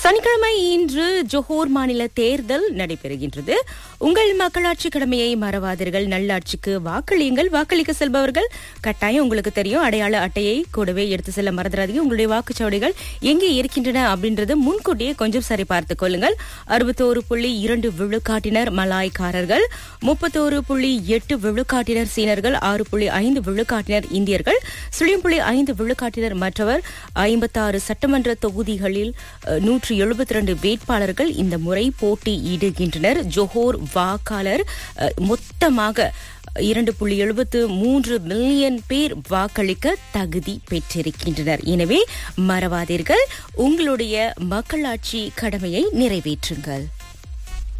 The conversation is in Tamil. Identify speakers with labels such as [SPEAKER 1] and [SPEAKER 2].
[SPEAKER 1] சனிக்கிழமை இன்று ஜொஹோர் மாநில தேர்தல் நடைபெறுகின்றது உங்கள் மக்களாட்சி கடமையை மறவாதீர்கள் நல்லாட்சிக்கு வாக்களியுங்கள் வாக்களிக்க செல்பவர்கள் கட்டாயம் உங்களுக்கு தெரியும் அடையாள அட்டையை கூடவே எடுத்து செல்ல மறந்துடாதீங்க உங்களுடைய வாக்குச்சாவடிகள் எங்கே இருக்கின்றன அப்படின்றது முன்கூட்டியே கொஞ்சம் சரி பார்த்துக் கொள்ளுங்கள் அறுபத்தோரு புள்ளி இரண்டு விழுக்காட்டினர் மலாய்க்காரர்கள் முப்பத்தோரு புள்ளி எட்டு விழுக்காட்டினர் சீனர்கள் ஆறு புள்ளி ஐந்து விழுக்காட்டினர் இந்தியர்கள் சுழியம் புள்ளி ஐந்து விழுக்காட்டினர் மற்றவர் ஐம்பத்தாறு சட்டமன்ற தொகுதிகளில் நூற்றி எழுபத்தி ரெண்டு வேட்பாளர்கள் இந்த முறை போட்டியிடுகின்றனர் ஜொஹோர் வாக்காளர் அஹ், மொத்தமாக இரண்டு புள்ளி எழுபத்து மூன்று மில்லியன் பேர் வாக்களிக்க தகுதி பெற்றிருக்கின்றனர் எனவே மறவாதீர்கள் உங்களுடைய மக்களாட்சி கடமையை நிறைவேற்றுங்கள்